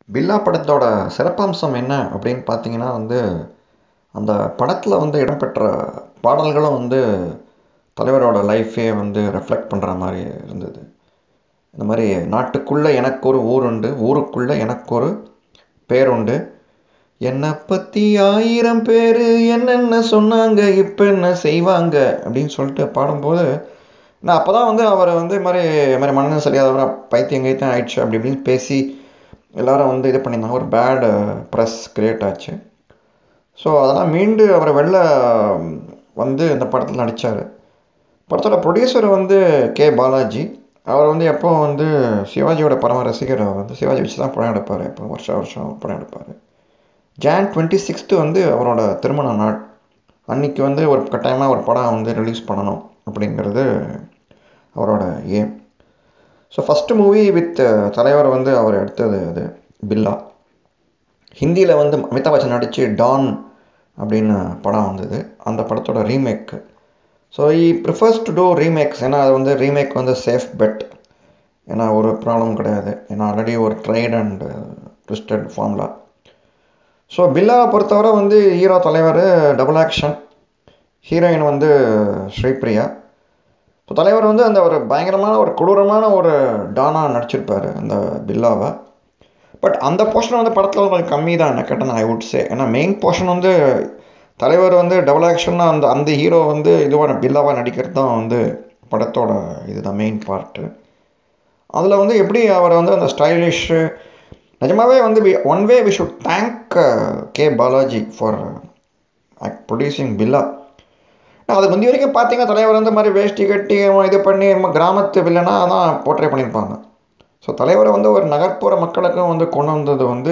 பில்லா படத்தோட சிறப்பம்சம் என்ன அப்படின்னு பார்த்தீங்கன்னா வந்து அந்த படத்தில் வந்து இடம்பெற்ற பாடல்களும் வந்து தலைவரோட லைஃபே வந்து ரெஃப்ளெக்ட் பண்ணுற மாதிரி இருந்தது இந்த மாதிரி நாட்டுக்குள்ளே எனக்கு ஒரு ஊருண்டு ஊருக்குள்ளே எனக்கு ஒரு பேருண்டு என்னை பற்றி ஆயிரம் பேர் என்னென்ன சொன்னாங்க இப்போ என்ன செய்வாங்க அப்படின்னு சொல்லிட்டு பாடும்போது நான் அப்போ தான் வந்து அவரை வந்து இது மாதிரி இது மாதிரி மனநிலை சரியாதவரை பைத்தியம் கைத்தியம் ஆயிடுச்சு அப்படி இப்படின்னு பேசி எல்லாரும் வந்து இது பண்ணியிருந்தாங்க ஒரு பேட் ப்ரெஸ் கிரியேட் ஆச்சு ஸோ அதெல்லாம் மீண்டு அவரை வெளில வந்து இந்த படத்தில் நடித்தார் படத்தோட ப்ரொடியூசர் வந்து கே பாலாஜி அவர் வந்து எப்போ வந்து சிவாஜியோட பரம ரசிகர் அவர் வந்து சிவாஜி வச்சு தான் படம் எடுப்பார் எப்போ வருஷம் வருஷம் படம் எடுப்பார் ஜான் டுவெண்ட்டி சிக்ஸ்த்து வந்து அவரோட திருமண நாள் அன்னைக்கு வந்து ஒரு கட்டாயமாக ஒரு படம் வந்து ரிலீஸ் பண்ணணும் அப்படிங்கிறது அவரோட aim so first movie with தலைவர் வந்து அவர் எடுத்தது அது பில்லா ஹிந்தியில் வந்து அமிதாப் பச்சன் நடித்து டான் அப்படின்னு படம் வந்தது அந்த படத்தோட ரீமேக்கு so he prefers to do remakes ஏன்னா அது வந்து ரீமேக் வந்து சேஃப் பெட் ஏன்னா ஒரு ப்ராப்ளம் கிடையாது ஏன்னா ஆல்ரெடி ஒரு tried and twisted formula so பில்லாவை பொறுத்தவரை வந்து ஹீரோ தலைவர் டபுள் ஆக்ஷன் ஹீரோயின் வந்து ஸ்ரீபிரியா ஸோ தலைவர் வந்து அந்த ஒரு பயங்கரமான ஒரு கொடூரமான ஒரு டானாக நடிச்சிருப்பார் அந்த பில்லாவை பட் அந்த போர்ஷன் வந்து படத்தில் கொஞ்சம் கம்மி தான் என்ன கேட்டேன் ஐ வுட் சே ஏன்னா மெயின் போர்ஷன் வந்து தலைவர் வந்து டபுள் ஆக்ஷன்னா அந்த அந்த ஹீரோ வந்து இதுவாக பில்லாவாக நடிக்கிறது தான் வந்து படத்தோட இதுதான் மெயின் பார்ட்டு அதில் வந்து எப்படி அவரை வந்து அந்த ஸ்டைலிஷு நிஜமாகவே வந்து we one way we should thank K Balaji for producing Billa அதுக்கு முந்தைய வரைக்கும் பார்த்தீங்கன்னா தலைவர் வந்து மாதிரி வேஷ்டி கட்டி இது பண்ணி கிராமத்து வில்லனாக தான் போர்ட்ரே பண்ணியிருப்பாங்க ஸோ தலைவரை வந்து ஒரு நகர்ப்புற மக்களுக்கும் வந்து கொண்டு வந்தது வந்து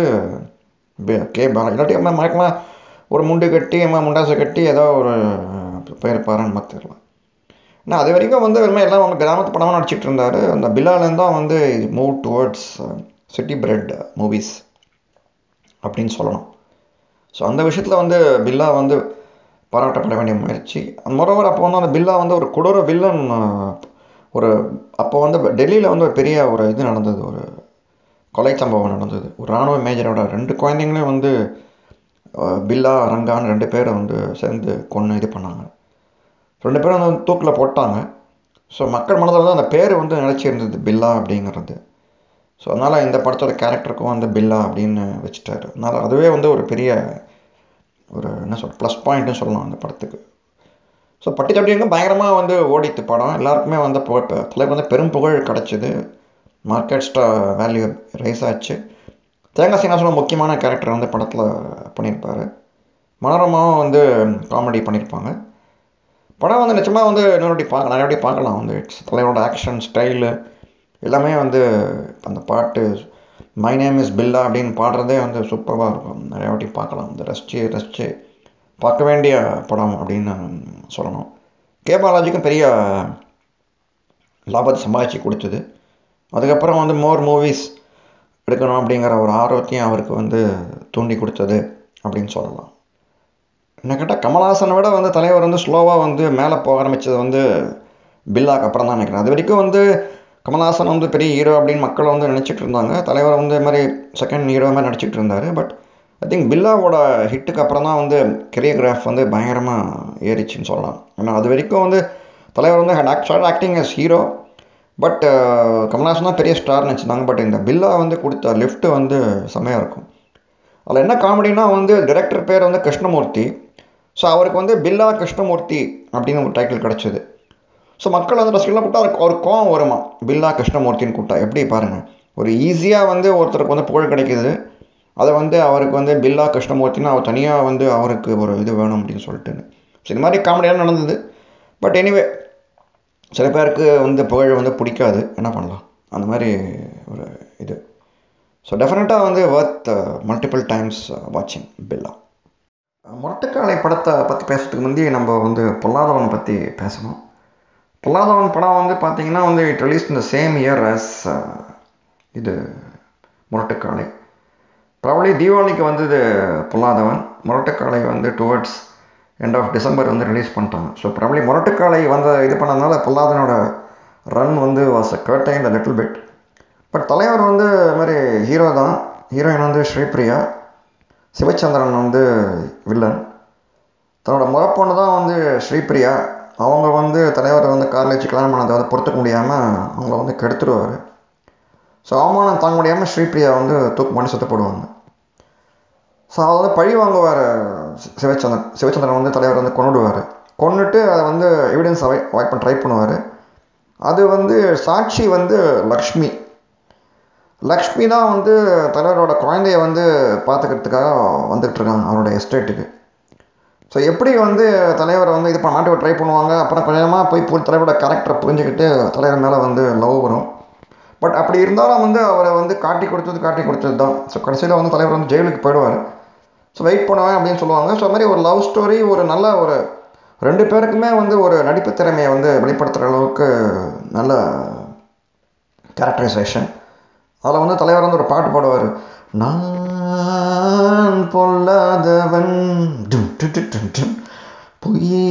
கே பாலா இல்லாட்டி அம்மா மறக்கலாம் ஒரு முண்டு கட்டி அம்மா முண்டாசை கட்டி ஏதோ ஒரு போயிருப்பாருன்னு பார்த்துக்கலாம் ஏன்னா அது வரைக்கும் வந்து எல்லாம் அவங்க கிராமத்து படமாக நடிச்சிட்டு இருந்தார் அந்த பில்லாலேருந்து தான் வந்து move towards city bred movies அப்படின்னு சொல்லணும் ஸோ அந்த விஷயத்தில் வந்து பில்லா வந்து பாராட்டப்பட வேண்டிய முயற்சி மொரோவர் அப்போ வந்து அந்த பில்லா வந்து ஒரு கொடூர வில்லன் ஒரு அப்போ வந்து டெல்லியில் வந்து ஒரு பெரிய ஒரு இது நடந்தது ஒரு கொலை சம்பவம் நடந்தது ஒரு இராணுவ மேஜரோட ரெண்டு குழந்தைங்களையும் வந்து பில்லா ரங்கான்னு ரெண்டு பேரை வந்து சேர்ந்து கொன்று இது பண்ணாங்க ரெண்டு பேரும் வந்து தூக்கில் போட்டாங்க ஸோ மக்கள் மனதில் வந்து அந்த பேர் வந்து நினச்சி இருந்தது பில்லா அப்படிங்கிறது ஸோ அதனால் இந்த படத்தோட கேரக்டருக்கும் வந்து பில்லா அப்படின்னு வச்சுட்டாரு அதனால் அதுவே வந்து ஒரு பெரிய ஒரு என்ன சொல் ப்ளஸ் பாயிண்ட்னு சொல்லலாம் அந்த படத்துக்கு ஸோ பட்டி தொட்டிங்க பயங்கரமாக வந்து ஓடித்து படம் எல்லாருக்குமே வந்து தலைவர் வந்து பெரும் புகழ் கிடச்சிது மார்க்கெட் ஸ்டா வேல்யூ ரைஸ் ஆச்சு தேங்காய் சீனிவாசனும் முக்கியமான கேரக்டர் வந்து படத்தில் பண்ணியிருப்பார் மனோரமாவும் வந்து காமெடி பண்ணியிருப்பாங்க படம் வந்து நிச்சயமாக வந்து இன்னொரு பார்க்க நிறைய வாட்டி பார்க்கலாம் வந்து இட்ஸ் தலைவரோட ஆக்ஷன் ஸ்டைலு எல்லாமே வந்து அந்த பாட்டு மை நேம் இஸ் பில்லா அப்படின்னு பாடுறதே வந்து சூப்பராக இருக்கும் நிறைய வாட்டி பார்க்கலாம் வந்து ரசித்து ரசித்து பார்க்க வேண்டிய படம் அப்படின்னு சொல்லணும் கே பாலாஜிக்கும் பெரிய லாபத்தை சம்பாதிச்சு கொடுத்தது அதுக்கப்புறம் வந்து மோர் மூவிஸ் எடுக்கணும் அப்படிங்கிற ஒரு ஆர்வத்தையும் அவருக்கு வந்து தூண்டி கொடுத்தது அப்படின்னு சொல்லலாம் என்ன கேட்டால் கமல்ஹாசனை விட வந்து தலைவர் வந்து ஸ்லோவாக வந்து மேலே போக ஆரம்பித்தது வந்து பில்லாக்கு அப்புறம் தான் நினைக்கிறேன் அது வரைக்கும் வந்து கமல்ஹாசன் வந்து பெரிய ஹீரோ அப்படின்னு மக்கள் வந்து நினச்சிட்டு இருந்தாங்க தலைவர் வந்து இது மாதிரி செகண்ட் ஹீரோ மாதிரி நடிச்சிட்டு இருந்தார் பட் ஐ திங்க் பில்லாவோட ஹிட்டுக்கு அப்புறம் தான் வந்து கெரியோகிராஃப் வந்து பயங்கரமாக ஏறிச்சின்னு சொல்லலாம் ஏன்னா அது வரைக்கும் வந்து தலைவர் வந்து ஆக்சுவலாக acting as hero but Kamal Haasan தான் பெரிய ஸ்டார்னு வச்சுருந்தாங்க பட் இந்த பில்லா வந்து கொடுத்த லிஃப்ட்டு வந்து செம்மையாக இருக்கும் அதில் என்ன காமெடினா வந்து டிரெக்டர் பேர் வந்து கிருஷ்ணமூர்த்தி ஸோ அவருக்கு வந்து பில்லா கிருஷ்ணமூர்த்தி அப்படின்னு ஒரு டைட்டில் கிடச்சிது ஸோ மக்கள் வந்து ரசிகர்லாம் கூப்பிட்டா அவருக்கு ஒரு கோவம் வருமா பில்லா கிருஷ்ணமூர்த்தின்னு கூப்பிட்டா எப்படி பாருங்கள் ஒரு ஈஸியாக வந்து ஒருத்தருக்கு வந்து புகழ் கிடைக்கிது அதை வந்து அவருக்கு வந்து பில்லா கிருஷ்ணமூர்த்தின்னு அவர் தனியாக வந்து அவருக்கு ஒரு இது வேணும் அப்படின்னு சொல்லிட்டுன்னு ஸோ இது மாதிரி காமெடியாக நடந்தது பட் எனிவே சில பேருக்கு வந்து புகழ் வந்து பிடிக்காது என்ன பண்ணலாம் அந்த மாதிரி ஒரு இது ஸோ டெஃபினட்டாக வந்து ஒர்த் மல்டிபிள் டைம்ஸ் வாட்சிங் பில்லா முரட்டுக்காலை படத்தை பற்றி பேசுறதுக்கு முந்தைய நம்ம வந்து பொல்லாதவன் பற்றி பேசணும் பொல்லாதவன் படம் வந்து பார்த்திங்கன்னா வந்து இட் ரிலீஸ் இந்த சேம் இயர் அஸ் இது முரட்டுக்காலை ப்ராபலி தீபாவளிக்கு வந்தது பொல்லாதவன் முரட்டுக்காலை வந்து டுவர்ட்ஸ் எண்ட் ஆஃப் டிசம்பர் வந்து ரிலீஸ் பண்ணிட்டாங்க ஸோ ப்ராபலி முரட்டுக்காலை வந்த இது பண்ணதுனால பொல்லாதனோட ரன் வந்து was a curtain little bit but தலைவர் வந்து இது மாதிரி ஹீரோ தான் ஹீரோயின் வந்து ஸ்ரீபிரியா சிவச்சந்திரன் வந்து வில்லன் தன்னோட முகப்பொண்ணு தான் வந்து ஸ்ரீபிரியா அவங்க வந்து தலைவர் வந்து காரில் வச்சு கல்யாணம் பண்ணதை வந்து பொறுத்துக்க முடியாமல் அவங்கள வந்து கெடுத்துருவார் ஸோ அவமானம் தாங்க முடியாமல் ஸ்ரீபிரியா வந்து தூக்கு பண்ணி சுத்த போடுவாங்க ஸோ அதை வந்து பழி வாங்குவார் சிவச்சந்திரன் சிவச்சந்திரன் வந்து தலைவர் வந்து கொண்டுடுவார் கொண்டுட்டு அதை வந்து எவிடன்ஸ் அவை அவாய்ட் பண்ண ட்ரை பண்ணுவார் அது வந்து சாட்சி வந்து லக்ஷ்மி லக்ஷ்மி தான் வந்து தலைவரோட குழந்தைய வந்து பார்த்துக்கிறதுக்காக வந்துட்டு இருக்காங்க அவரோட எஸ்டேட்டுக்கு ஸோ எப்படி வந்து தலைவரை வந்து இது பண்ண மாட்டி ட்ரை பண்ணுவாங்க அப்புறம் கொஞ்சமாக போய் பு தலைவரோட கேரக்டரை புரிஞ்சுக்கிட்டு தலைவர் மேலே வந்து லவ் வரும் பட் அப்படி இருந்தாலும் வந்து அவரை வந்து காட்டி கொடுத்தது காட்டி கொடுத்தது தான் ஸோ கடைசியில் வந்து தலைவர் வந்து ஜெயிலுக்கு போயிடுவார் ஸோ வெயிட் பண்ணுவேன் அப்படின்னு சொல்லுவாங்க ஸோ அது மாதிரி ஒரு லவ் ஸ்டோரி ஒரு நல்ல ஒரு ரெண்டு பேருக்குமே வந்து ஒரு நடிப்பு திறமையை வந்து வெளிப்படுத்துகிற அளவுக்கு நல்ல கேரக்டரைசேஷன் அதில் வந்து தலைவர் வந்து ஒரு பாட்டு பாடுவார் நான் பொல்லாதவன் டும் டு டு டும் டும். பொய்யே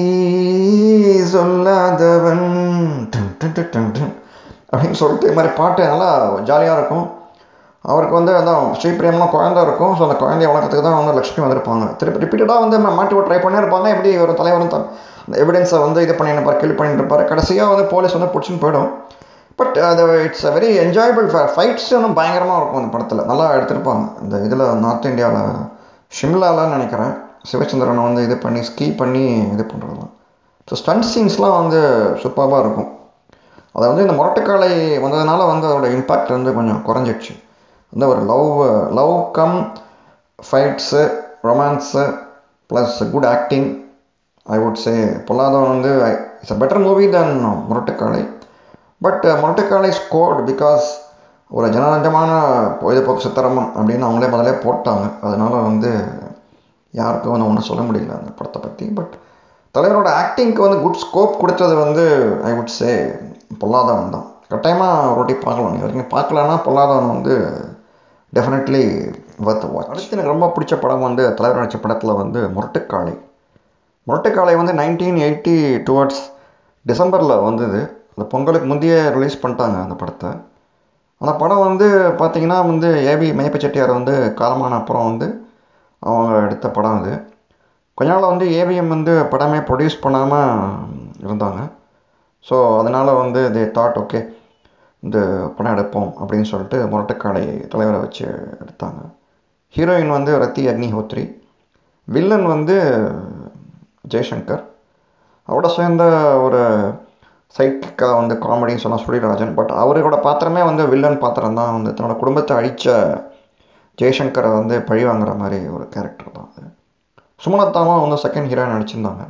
சொல்லாதவன் டும் டு டு டும் டும். அப்படின்னு சொல்லிட்டு இது மாதிரி பாட்டு நல்லா ஜாலியாக இருக்கும் அவருக்கு வந்து அதான் ஸ்ரீபிரியம்லாம் குழந்தை இருக்கும் ஸோ அந்த குழந்தைய வளர்க்கறதுக்கு தான் வந்து லக்ஷ்மி வந்திருப்பாங்க திருப்பி ரிப்பீட்டடாக வந்து மா- மாட்டி ட்ரை பண்ணே இருப்பாங்க எப்படி ஒரு தலைவரும் த அந்த எவிடன்ஸை வந்து இது பண்ணிட்டு இருப்பார் கில் பண்ணிட்டு இருப்பார் கடைசியாக வந்து போலீஸ் வந்து பிடிச்சின்னு போயிடும் பட் அது it's a very enjoyable fights வந்து பயங்கரமாக இருக்கும் அந்த படத்தில் நல்லா எடுத்திருப்பாங்க இந்த இதில் நார்த் இந்தியாவில் ஷிம்லாலன்னு நினைக்கிறேன் சிவச்சந்திரனை வந்து இது பண்ணி ஸ்கீ பண்ணி இது பண்ணுறதுலாம் ஸோ ஸ்டண்ட் சீன்ஸ்லாம் வந்து சூப்பராக இருக்கும் அதை வந்து இந்த முரட்டுக்காலை வந்ததுனால வந்து அதோட இம்பேக்ட் வந்து கொஞ்சம் குறைஞ்சிடுச்சு வந்து ஒரு love love cum fights romance plus good acting I would say பொல்லாதவன் வந்து it's a better movie then முரட்டுக்காலை but முரட்டுக்காலை scored because ஒரு ஜனரஞ்சமான பொழுதுபோக்கு சித்திரமம் அப்படின்னு அவங்களே முதல்ல போட்டாங்க அதனால வந்து யாருக்கும் வந்து ஒன்றும் சொல்ல முடியல அந்த படத்தை பற்றி பட் தலைவரோட ஆக்டிங்க்கு வந்து குட் ஸ்கோப் கொடுத்தது வந்து ஐ வுட் சே பொல்லாதவன் தான் கட்டாயமாக ஒரு வாட்டி பார்க்கலாம் நீங்கள் வரைக்கும் பார்க்கலன்னா பொல்லாதவன் வந்து டெஃபினெட்லி வர்த் வாட்ச் அடுத்து எனக்கு ரொம்ப பிடிச்ச படம் வந்து தலைவர் நடித்த படத்தில் வந்து முரட்டுக்காளை முரட்டுக்காளை வந்து நைன்டீன் எயிட்டி டுவர்ட்ஸ் டிசம்பரில் வந்தது அந்த பொங்கலுக்கு முந்தைய ரிலீஸ் பண்ணிட்டாங்க அந்த படத்தை அந்த படம் வந்து பார்த்தீங்கன்னா வந்து ஏபி மெய்யப்ப செட்டியார் வந்து காலமான அப்புறம் வந்து அவங்க எடுத்த படம் அது கொஞ்ச நாள் வந்து ஏவிஎம் வந்து படமே ப்ரொடியூஸ் பண்ணாமல் இருந்தாங்க ஸோ அதனால் வந்து தே தாட் ஓகே இந்த படம் எடுப்போம் அப்படின்னு சொல்லிட்டு முரட்டுக்காடை தலைவரை வச்சு எடுத்தாங்க ஹீரோயின் வந்து ரத்தி அக்னிஹோத்ரி வில்லன் வந்து ஜெய்சங்கர் அவரோட சேர்ந்த ஒரு சைக்கிக்காக வந்து காமெடின்னு சொன்னால் சுழிராஜன் பட் அவரோட பாத்திரமே வந்து வில்லன் பாத்திரம் தான் வந்து தன்னோட குடும்பத்தை அழித்த ஜெய்சங்கரை வந்து பழி வாங்குற மாதிரி ஒரு கேரக்டர் தான் அது சுமலத்தாவும் வந்து செகண்ட் ஹீரோயின் நடிச்சிருந்தாங்க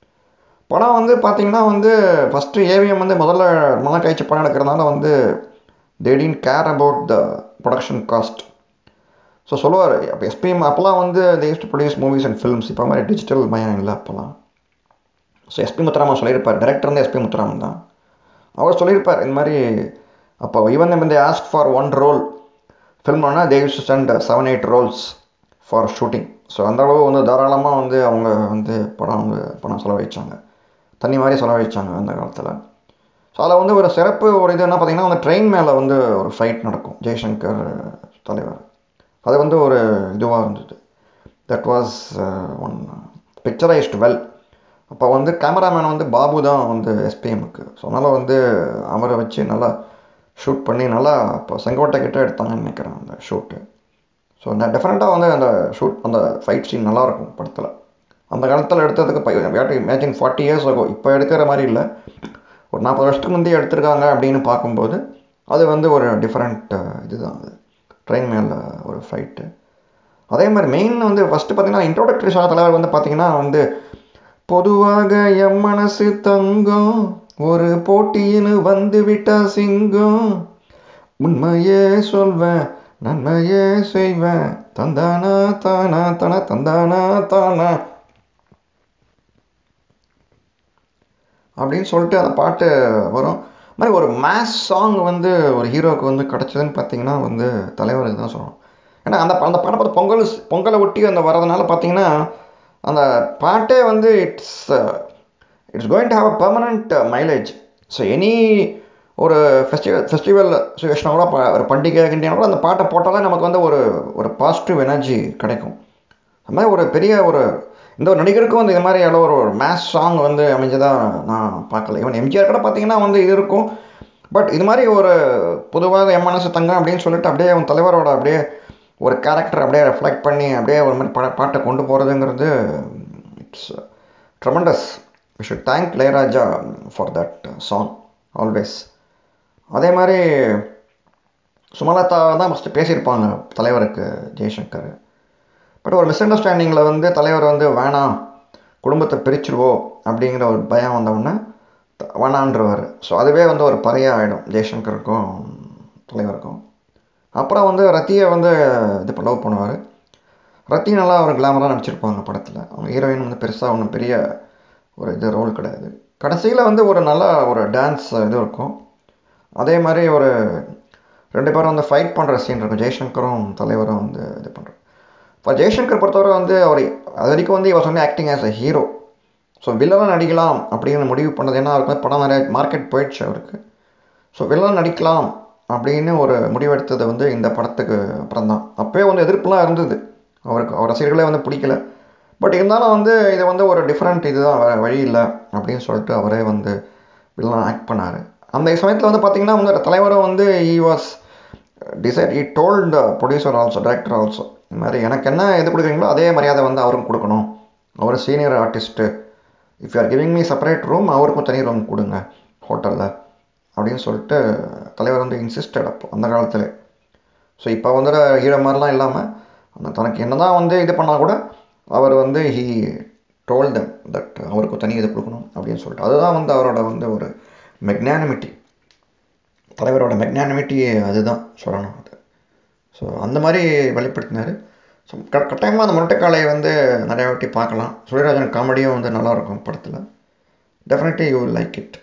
படம் வந்து பார்த்தீங்கன்னா வந்து ஃபஸ்ட்டு ஏவிஎம் வந்து முதல்ல மன கழிச்சு படம் எடுக்கிறதுனால வந்து they didn't care about the production cost so சொல்லுவார் அப்போ எஸ்பிஎம் அப்போல்லாம் வந்து they use to produce movies and films இப்போ மாதிரி டிஜிட்டல் மயம் இல்லை அப்போல்லாம் ஸோ எஸ்பி முத்துராமன் சொல்லியிருப்பார் டேரக்டர் வந்து எஸ்பி முத்துராமன் தான் அவர் சொல்லியிருப்பார் இந்த மாதிரி அப்போ ஈவன் வந்து ask for one roll film ஆனால் they use to send seven eight rolls for shooting so அந்த அளவு வந்து தாராளமாக வந்து அவங்க வந்து படம் வந்து பணம் செலவழிச்சாங்க தண்ணி மாதிரி செலவழிச்சாங்க அந்த காலத்தில் ஸோ அதில் வந்து ஒரு சிறப்பு ஒரு இது என்ன பார்த்தீங்கன்னா அந்த ட்ரெயின் மேலே வந்து ஒரு ஃபைட் நடக்கும் ஜெய்சங்கர் தலைவர் அது வந்து ஒரு இதுவாக இருந்தது that was one picturised well அப்போ வந்து கேமராமேன் வந்து பாபு தான் வந்து எஸ்பிஎம்முக்கு ஸோ அதனால் வந்து அவரை வச்சு நல்லா ஷூட் பண்ணி நல்லா இப்போ செங்கோட்டை கிட்ட எடுத்தாங்கன்னு நினைக்கிறேன் அந்த ஷூட்டு ஸோ நான் டெஃபினட்டாக வந்து அந்த ஷூட் அந்த ஃபைட் சீன் நல்லாயிருக்கும் படத்தில் அந்த காலத்தில் எடுத்ததுக்கு இமேஜின் ஃபார்ட்டி இயர்ஸ் ஆகும் இப்போ எடுக்கிற மாதிரி இல்லை ஒரு நாற்பது வருஷத்துக்கு முந்தைய எடுத்திருக்காங்க அப்படின்னு பார்க்கும்போது அது வந்து ஒரு டிஃப்ரெண்ட் இதுதான் அது ட்ரெயின் மேலே ஒரு ஃபைட்டு அதே மாதிரி மெயின் வந்து ஃபஸ்ட்டு பார்த்தீங்கன்னா இன்ட்ரோடக்டரி சாங் தலைவர் வந்து பார்த்தீங்கன்னா வந்து பொதுவாக எம் மனசு தங்கம் ஒரு போட்டின்னு வந்து விட்டா சிங்கம் உண்மையே சொல்வேன் நன்மையே செய்வேன் தந்தானா தானா தானா தந்தானா தானா அப்படின்னு சொல்லிட்டு அந்த பாட்டு வரும் மாதிரி ஒரு மேஸ் சாங் வந்து ஒரு ஹீரோவுக்கு வந்து கிடச்சதுன்னு பார்த்தீங்கன்னா வந்து தலைவருக்கு தான் சொல்லணும் ஏன்னா அந்த அந்த பாட்டை பார்த்து பொங்கல் பொங்கலை ஒட்டி அந்த வரதுனால பார்த்தீங்கன்னா அந்த பாட்டே வந்து it's it's going to have a permanent mileage so any ஒரு ஃபெஸ்டிவல் ஃபெஸ்டிவல் சுச்சுவேஷனாக கூட ப- ஒரு பண்டிகை கிண்டினா கூட அந்த பாட்டை போட்டாலே நமக்கு வந்து ஒரு ஒரு பாசிட்டிவ் எனர்ஜி கிடைக்கும் அது மாதிரி ஒரு பெரிய ஒரு இந்த ஒரு நடிகருக்கும் வந்து இது மாதிரி எவ்வளோ ஒரு மேஸ் சாங் வந்து அமைஞ்சதாக நான் பார்க்கல ஈவன் எம்ஜிஆர் கூட பார்த்தீங்கன்னா வந்து இது இருக்கும் பட் இது மாதிரி ஒரு பொதுவாக என் மனசு தங்கம் அப்படின்னு சொல்லிட்டு அப்படியே அவன் தலைவரோட அப்படியே ஒரு கேரக்டர் அப்படியே ரெஃப்ளெக்ட் பண்ணி அப்படியே ஒரு மாதிரி பா பாட்டை கொண்டு போகிறதுங்கிறது it's tremendous we should thank Ilaiyaraaja for that song always அதே மாதிரி சுமலதா தான் ஃபஸ்ட்டு பேசியிருப்பாங்க தலைவருக்கு ஜெய்சங்கர் பட் ஒரு மிஸ் அண்டர்ஸ்டாண்டிங்கில் வந்து தலைவர் வந்து வேணாம் குடும்பத்தை பிரிச்சிருவோம் அப்படிங்கிற ஒரு பயம் வந்தவுடனே த- வேணான்றவர் ஸோ அதுவே வந்து ஒரு பறையாக ஆகிடும் ஜெய்சங்கருக்கும் தலைவருக்கும் அப்புறம் வந்து ரத்தியை வந்து இது லவ் பண்ணுவார் ரத்தி நல்லா ஒரு கிளாமராக நடிச்சிருப்பாங்க படத்தில் அவங்க ஹீரோயின் வந்து பெருசாக ஒன்றும் பெரிய ஒரு இது ரோல் கிடையாது கடைசியில் வந்து ஒரு நல்ல ஒரு டான்ஸ் இது இருக்கும் அதே மாதிரி ஒரு ரெண்டு பேரும் வந்து ஃபைட் பண்ணுற சீன் இருக்கும் ஜெய்சங்கரும் தலைவரும் வந்து இது பண்ணுறோம் இப்போ ஜெய்சங்கர் பொறுத்தவரை வந்து அவர் அது வரைக்கும் வந்து இவர் சொன்ன acting as a hero so வில்லனாக நடிக்கலாம் அப்படின்னு முடிவு பண்ணது ஏன்னா அவருக்கு வந்து படம் நிறைய மார்க்கெட் போயிடுச்சு அவருக்கு ஸோ வில்லன் நடிக்கலாம் அப்படின்னு ஒரு முடிவெடுத்தது வந்து இந்த படத்துக்கு அப்புறம் தான் அப்போயே வந்து எதிர்ப்புலாம் இருந்தது அவருக்கு அவர் ரசிகர்களே வந்து பிடிக்கல பட் இருந்தாலும் வந்து இது வந்து ஒரு டிஃப்ரெண்ட் இதுதான் வேறு வழி இல்லை அப்படின்னு சொல்லிட்டு அவரே வந்து வில்லன் ஆக்ட் பண்ணார் அந்த சமயத்தில் வந்து பார்த்தீங்கன்னா வந்து தலைவரும் வந்து he was decide he told producer also director also இந்த மாதிரி எனக்கு என்ன இது கொடுக்குறீங்களோ அதே மரியாதை வந்து அவருக்கும் கொடுக்கணும் அவர் senior artist if you are giving me separate room அவருக்கும் தனி ரூம் கொடுங்க ஹோட்டலில் அப்படின்னு சொல்லிட்டு தலைவர் வந்து இன்சிஸ்டட் அப்போ அந்த காலத்தில் ஸோ இப்போ வந்து ஹீரோ மாதிரிலாம் இல்லாமல் அந்த தனக்கு என்னதான் வந்து இது பண்ணால் கூட அவர் வந்து ஹீ டோல் தம் தட் அவருக்கு தனி இது கொடுக்கணும் அப்படின்னு சொல்லிட்டு அதுதான் வந்து அவரோட வந்து ஒரு மெக்னானிமிட்டி தலைவரோட மெக்னானிமிட்டி அதுதான் சொல்லணும் அது ஸோ அந்த மாதிரி வெளிப்படுத்தினார் ஸோ க கட்டாயமாக அந்த முரட்டைக்காலை வந்து நிறையா வாட்டி பார்க்கலாம் சூரியராஜன் காமெடியும் வந்து நல்லாயிருக்கும் படத்தில் டெஃபினெட்லி யூ லைக் இட்